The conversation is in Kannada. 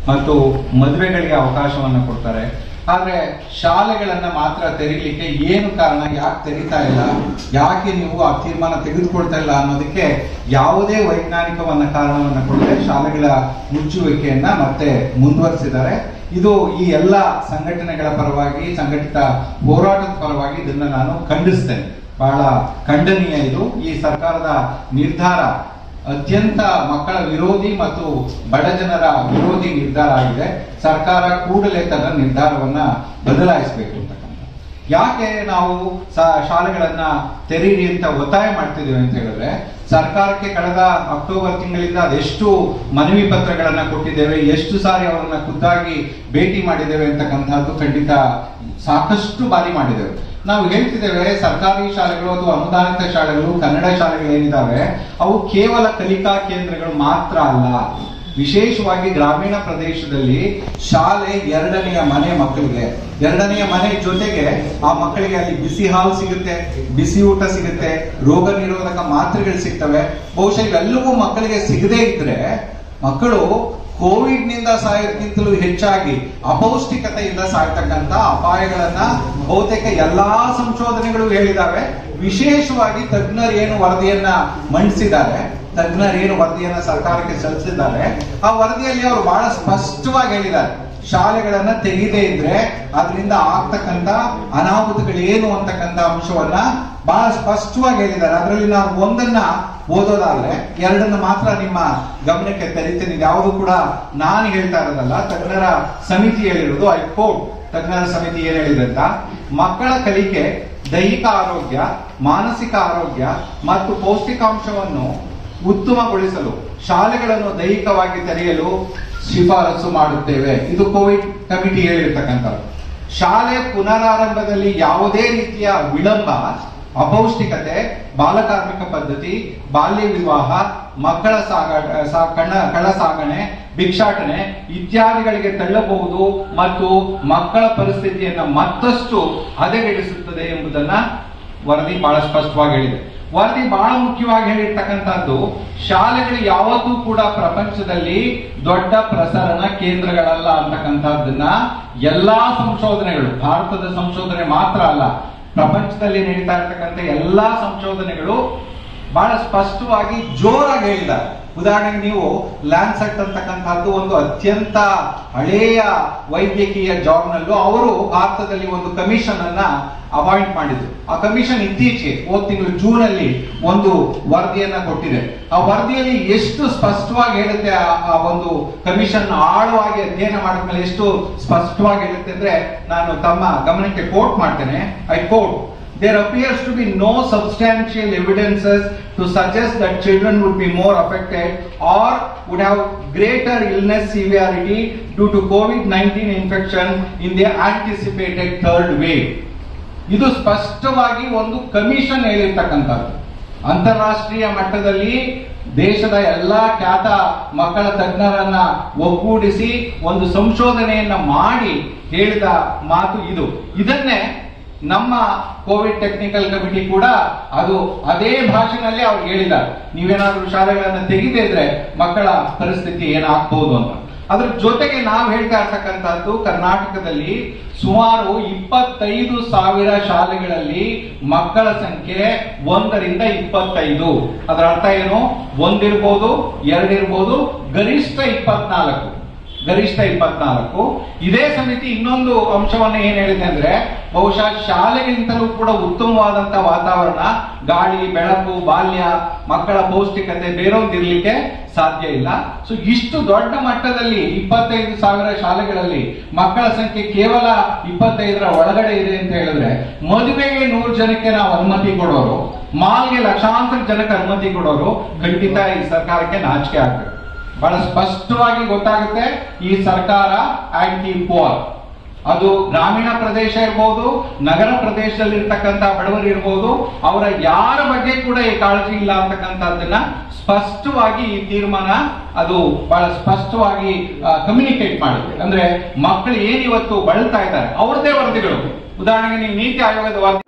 ಮತ್ತು ಮದುವೆಗಳಿಗೆ ಅವಕಾಶವನ್ನ ಕೊಡ್ತಾರೆ ಆದ್ರೆ ಶಾಲೆಗಳನ್ನ ಮಾತ್ರ ತೆರೀಲಿಕ್ಕೆ ಏನು ಕಾರಣ ಯಾಕೆ ತೆರೀತಾ ಇಲ್ಲ ಯಾಕೆ ನೀವು ಆ ತೀರ್ಮಾನ ತೆಗೆದುಕೊಳ್ತಾ ಇಲ್ಲ ಅನ್ನೋದಕ್ಕೆ ಯಾವುದೇ ವೈಜ್ಞಾನಿಕವನ್ನ ಕಾರಣವನ್ನ ಕೊಡದೆ ಶಾಲೆಗಳ ಮುಚ್ಚುವಿಕೆಯನ್ನ ಮತ್ತೆ ಮುಂದುವರಿಸಿದ್ದಾರೆ ಇದು ಈ ಎಲ್ಲ ಸಂಘಟನೆಗಳ ಪರವಾಗಿ ಸಂಘಟಿತ ಹೋರಾಟದ ಪರವಾಗಿ ಇದನ್ನ ನಾನು ಖಂಡಿಸ್ತೇನೆ ಬಹಳ ಖಂಡನೀಯ ಇದು ಈ ಸರ್ಕಾರದ ನಿರ್ಧಾರ ಅತ್ಯಂತ ಮಕ್ಕಳ ವಿರೋಧಿ ಮತ್ತು ಬಡ ಜನರ ವಿರೋಧಿ ನಿರ್ಧಾರ ಆಗಿದೆ ಸರ್ಕಾರ ಕೂಡಲೇ ತನ್ನ ನಿರ್ಧಾರವನ್ನ ಬದಲಾಯಿಸಬೇಕು ಅಂತಕ್ಕಂಥ ಯಾಕೆ ನಾವು ಸ- ಶಾಲೆಗಳನ್ನ ತೆರೀರಿ ಅಂತ ಒತ್ತಾಯ ಮಾಡ್ತಿದ್ದೀವಿ ಅಂತ ಹೇಳಿದ್ರೆ ಸರ್ಕಾರಕ್ಕೆ ಕಳೆದ ಅಕ್ಟೋಬರ್ ತಿಂಗಳಿಂದ ಅದೆಷ್ಟು ಮನವಿ ಪತ್ರಗಳನ್ನ ಕೊಟ್ಟಿದ್ದೇವೆ ಎಷ್ಟು ಸಾರಿ ಅವರನ್ನ ಖುದ್ದಾಗಿ ಭೇಟಿ ಮಾಡಿದ್ದೇವೆ ಅಂತಕ್ಕಂಥದ್ದು ಖಂಡಿತ ಸಾಕಷ್ಟು ಬಾರಿ ಮಾಡಿದ್ದೇವೆ ನಾವು ಹೇಳ್ತಿದ್ದೇವೆ ಸರ್ಕಾರಿ ಶಾಲೆಗಳು ಅಥವಾ ಅನುದಾನಿತ ಶಾಲೆಗಳು ಕನ್ನಡ ಶಾಲೆಗಳು ಏನಿದಾವೆ ಅವು ಕೇವಲ ಕಲಿಕಾ ಕೇಂದ್ರಗಳು ಮಾತ್ರ ಅಲ್ಲ ವಿಶೇಷವಾಗಿ ಗ್ರಾಮೀಣ ಪ್ರದೇಶದಲ್ಲಿ ಶಾಲೆ ಎರಡನೆಯ ಮನೆ ಮಕ್ಕಳಿಗೆ ಎರಡನೆಯ ಮನೆ ಜೊತೆಗೆ ಆ ಮಕ್ಕಳಿಗೆ ಅಲ್ಲಿ ಬಿಸಿ ಹಾಲು ಸಿಗುತ್ತೆ ಬಿಸಿ ಊಟ ಸಿಗುತ್ತೆ ರೋಗ ನಿರೋಧಕ ಮಾತ್ರೆಗಳು ಸಿಗ್ತವೆ ಬಹುಶಃ ಇವೆಲ್ಲವೂ ಮಕ್ಕಳಿಗೆ ಸಿಗದೇ ಇದ್ರೆ ಮಕ್ಕಳು ಕೋವಿಡ್ ನಿಂದ ಸಾಯೋದಕ್ಕಿಂತಲೂ ಹೆಚ್ಚಾಗಿ ಅಪೌಷ್ಟಿಕತೆಯಿಂದ ಸಾಯ್ತಕ್ಕಂತ ಅಪಾಯಗಳನ್ನ ಬಹುತೇಕ ಎಲ್ಲಾ ಸಂಶೋಧನೆಗಳು ಹೇಳಿದಾವೆ ವಿಶೇಷವಾಗಿ ತಜ್ಞರು ಏನು ವರದಿಯನ್ನ ಮಂಡಿಸಿದ್ದಾರೆ ತಜ್ಞರು ಏನು ವರದಿಯನ್ನ ಸರ್ಕಾರಕ್ಕೆ ಸಲ್ಲಿಸಿದ್ದಾರೆ ಆ ವರದಿಯಲ್ಲಿ ಅವರು ಬಹಳ ಸ್ಪಷ್ಟವಾಗಿ ಹೇಳಿದ್ದಾರೆ ಶಾಲೆಗಳನ್ನ ತೆಗೆದೇ ಇದ್ರೆ ಅದರಿಂದ ಆಗ್ತಕ್ಕಂತ ಅನಾಹುತಗಳೇನು ಅಂತಕ್ಕಂತ ಅಂಶವನ್ನ ಬಹಳ ಸ್ಪಷ್ಟವಾಗಿ ಹೇಳಿದ್ದಾರೆ ಅದರಲ್ಲಿ ನಾವು ಒಂದನ್ನ ಓದೋದಾದ್ರೆ ಎರಡನ್ನ ಮಾತ್ರ ನಿಮ್ಮ ಗಮನಕ್ಕೆ ತರಿತೇನೆ ಯಾವುದು ಕೂಡ ನಾನು ಹೇಳ್ತಾ ಇರೋದಲ್ಲ ತಜ್ಞರ ಸಮಿತಿ ಹೇಳಿರೋದು ಐ ಕೋಟ್ ತಜ್ಞರ ಸಮಿತಿ ಏನ್ ಹೇಳಿದೆ ಅಂತ ಮಕ್ಕಳ ಕಲಿಕೆ ದೈಹಿಕ ಆರೋಗ್ಯ ಮಾನಸಿಕ ಆರೋಗ್ಯ ಮತ್ತು ಪೌಷ್ಟಿಕಾಂಶವನ್ನು ಉತ್ತಮಗೊಳಿಸಲು ಶಾಲೆಗಳನ್ನು ದೈಹಿಕವಾಗಿ ತೆರೆಯಲು ಶಿಫಾರಸು ಮಾಡುತ್ತೇವೆ ಇದು ಕೋವಿಡ್ ಕಮಿಟಿ ಹೇಳಿರ್ತಕ್ಕಂಥದ್ದು ಶಾಲೆ ಪುನರಾರಂಭದಲ್ಲಿ ಯಾವುದೇ ರೀತಿಯ ವಿಳಂಬ ಅಪೌಷ್ಟಿಕತೆ ಬಾಲಕಾರ್ಮಿಕ ಪದ್ಧತಿ ಬಾಲ್ಯ ವಿವಾಹ ಮಕ್ಕಳ ಸಾಗ ಸಾ- ಕಣ ಕಳ ಸಾಗಣೆ ಭಿಕ್ಷಾಟನೆ ಇತ್ಯಾದಿಗಳಿಗೆ ತಳ್ಳಬಹುದು ಮತ್ತು ಮಕ್ಕಳ ಪರಿಸ್ಥಿತಿಯನ್ನ ಮತ್ತಷ್ಟು ಹದಗೆಡಿಸುತ್ತದೆ ಎಂಬುದನ್ನ ವರದಿ ಬಹಳ ಸ್ಪಷ್ಟವಾಗಿ ಹೇಳಿದೆ ವರದಿ ಬಹಳ ಮುಖ್ಯವಾಗಿ ಹೇಳಿರ್ತಕ್ಕಂಥದ್ದು ಶಾಲೆಗಳು ಯಾವತ್ತೂ ಕೂಡ ಪ್ರಪಂಚದಲ್ಲಿ ದೊಡ್ಡ ಪ್ರಸರಣ ಕೇಂದ್ರಗಳಲ್ಲ ಅಂತಕ್ಕಂಥದ್ದನ್ನ ಎಲ್ಲಾ ಸಂಶೋಧನೆಗಳು ಭಾರತದ ಸಂಶೋಧನೆ ಮಾತ್ರ ಅಲ್ಲ ಪ್ರಪಂಚದಲ್ಲಿ ನಡೀತಾ ಇರ್ತಕ್ಕಂಥ ಎಲ್ಲಾ ಸಂಶೋಧನೆಗಳು ಬಹಳ ಸ್ಪಷ್ಟವಾಗಿ ಜೋರಾಗಿ ಹೇಳಿದ್ದಾರೆ ಉದಾಹರಣೆಗೆ ನೀವು ಲ್ಯಾನ್ಸೆಟ್ ಅಂತಕ್ಕಂಥದ್ದು ಒಂದು ಅತ್ಯಂತ ಹಳೆಯ ವೈದ್ಯಕೀಯ ಜಾಬ್ನಲ್ಲೂ ಅವರು ಭಾರತದಲ್ಲಿ ಒಂದು ಕಮಿಷನ್ ಅನ್ನ ಅಪಾಯಿಂಟ್ ಮಾಡಿದ್ರು ಆ ಕಮಿಷನ್ ಇತ್ತೀಚೆಗೆ ಹೋದ ತಿಂಗಳು ಜೂನ್ ಅಲ್ಲಿ ಒಂದು ವರದಿಯನ್ನ ಕೊಟ್ಟಿದೆ ಆ ವರದಿಯಲ್ಲಿ ಎಷ್ಟು ಸ್ಪಷ್ಟವಾಗಿ ಹೇಳುತ್ತೆ ಆ- ಆ ಒಂದು ಕಮಿಷನ್ ಆಳವಾಗಿ ಅಧ್ಯಯನ ಮಾಡಿದ್ಮೇಲೆ ಎಷ್ಟು ಸ್ಪಷ್ಟವಾಗಿ ಹೇಳುತ್ತೆ ಅಂದ್ರೆ ನಾನು ತಮ್ಮ ಗಮನಕ್ಕೆ ಕೋಟ್ ಮಾಡ್ತೇನೆ I quote there appears to be no substantial evidences to suggest that children would be more affected or would have greater illness severity due to COVID-19 infection in the anticipated third wave. ಇದು ಸ್ಪಷ್ಟವಾಗಿ ಒಂದು ಕಮಿಷನ್ ಹೇಳಿರ್ತಕ್ಕಂಥದ್ದು ಅಂತಾರಾಷ್ಟ್ರೀಯ ಮಟ್ಟದಲ್ಲಿ ದೇಶದ ಎಲ್ಲಾ ಖ್ಯಾತ ಮಕ್ಕಳ ತಜ್ಞರನ್ನ ಒಗ್ಗೂಡಿಸಿ ಒಂದು ಸಂಶೋಧನೆಯನ್ನ ಮಾಡಿ ಹೇಳಿದ ಮಾತು ಇದು ಇದನ್ನೇ ನಮ್ಮ ಕೋವಿಡ್ ಟೆಕ್ನಿಕಲ್ ಕಮಿಟಿ ಕೂಡ ಅದು ಅದೇ ಭಾಷೆನಲ್ಲಿ ಅವ್ರು ಹೇಳಿದ್ದಾರೆ ನೀವೇನಾದ್ರೂ ಶಾಲೆಗಳನ್ನ ತೆಗಿದೇ ಇದ್ರೆ ಮಕ್ಕಳ ಪರಿಸ್ಥಿತಿ ಏನಾಗ್ಬಹುದು ಅಂತ ಅದ್ರ ಜೊತೆಗೆ ನಾವು ಹೇಳ್ತಾ ಇರ್ತಕ್ಕಂಥದ್ದು ಕರ್ನಾಟಕದಲ್ಲಿ ಸುಮಾರು ಇಪ್ಪತ್ತೈದು ಸಾವಿರ ಶಾಲೆಗಳಲ್ಲಿ ಮಕ್ಕಳ ಸಂಖ್ಯೆ ಒಂದರಿಂದ ಇಪ್ಪತ್ತೈದು ಅದರ ಅರ್ಥ ಏನು ಒಂದಿರ್ಬೋದು ಎರಡಿರ್ಬೋದು ಗರಿಷ್ಠ ಇಪ್ಪತ್ನಾಲ್ಕು ಗರಿಷ್ಠ ಇಪ್ಪತ್ನಾಲ್ಕು ಇದೇ ಸಮಿತಿ ಇನ್ನೊಂದು ಅಂಶವನ್ನ ಏನ್ ಹೇಳಿದೆ ಅಂದ್ರೆ ಬಹುಶಃ ಶಾಲೆಗಿಂತಲೂ ಕೂಡ ಉತ್ತಮವಾದಂತ ವಾತಾವರಣ ಗಾಳಿ ಬೆಳಕು ಬಾಲ್ಯ ಮಕ್ಕಳ ಪೌಷ್ಟಿಕತೆ ಬೇರೊಂದಿರ್ಲಿಕ್ಕೆ ಸಾಧ್ಯ ಇಲ್ಲ ಸೊ ಇಷ್ಟು ದೊಡ್ಡ ಮಟ್ಟದಲ್ಲಿ ಇಪ್ಪತ್ತೈದು ಸಾವಿರ ಶಾಲೆಗಳಲ್ಲಿ ಮಕ್ಕಳ ಸಂಖ್ಯೆ ಕೇವಲ ಇಪ್ಪತ್ತೈದರ ಒಳಗಡೆ ಇದೆ ಅಂತ ಹೇಳಿದ್ರೆ ಮದುವೆಗೆ ನೂರು ಜನಕ್ಕೆ ನಾವು ಅನುಮತಿ ಕೊಡೋರು ಮಾಲ್ಗೆ ಲಕ್ಷಾಂತರ ಜನಕ್ಕೆ ಅನುಮತಿ ಕೊಡೋರು ಖಂಡಿತ ಈ ಸರ್ಕಾರಕ್ಕೆ ನಾಚಿಕೆ ಆಗ್ಬೇಕು ಬಹಳ ಸ್ಪಷ್ಟವಾಗಿ ಗೊತ್ತಾಗುತ್ತೆ ಈ ಸರ್ಕಾರ ಆಂಟಿ ಪೋರ್ ಅದು ಗ್ರಾಮೀಣ ಪ್ರದೇಶ ಇರ್ಬೋದು ನಗರ ಪ್ರದೇಶದಲ್ಲಿ ಇರ್ತಕ್ಕಂಥ ಬಡವರು ಇರ್ಬೋದು ಅವರ ಯಾರ ಬಗ್ಗೆ ಕೂಡ ಈ ಕಾಳಜಿ ಇಲ್ಲ ಅಂತಕ್ಕಂಥದ್ದನ್ನ ಸ್ಪಷ್ಟವಾಗಿ ಈ ತೀರ್ಮಾನ ಅದು ಬಹಳ ಸ್ಪಷ್ಟವಾಗಿ ಕಮ್ಯುನಿಕೇಟ್ ಮಾಡುತ್ತೆ ಅಂದ್ರೆ ಮಕ್ಕಳು ಏನಿವತ್ತು ಬಳಲ್ತಾ ಇದ್ದಾರೆ ಅವ್ರದೇ ವರದಿಗಳು ಉದಾಹರಣೆಗೆ ನೀವು ನೀತಿ ಆಯೋಗದ ವರದಿ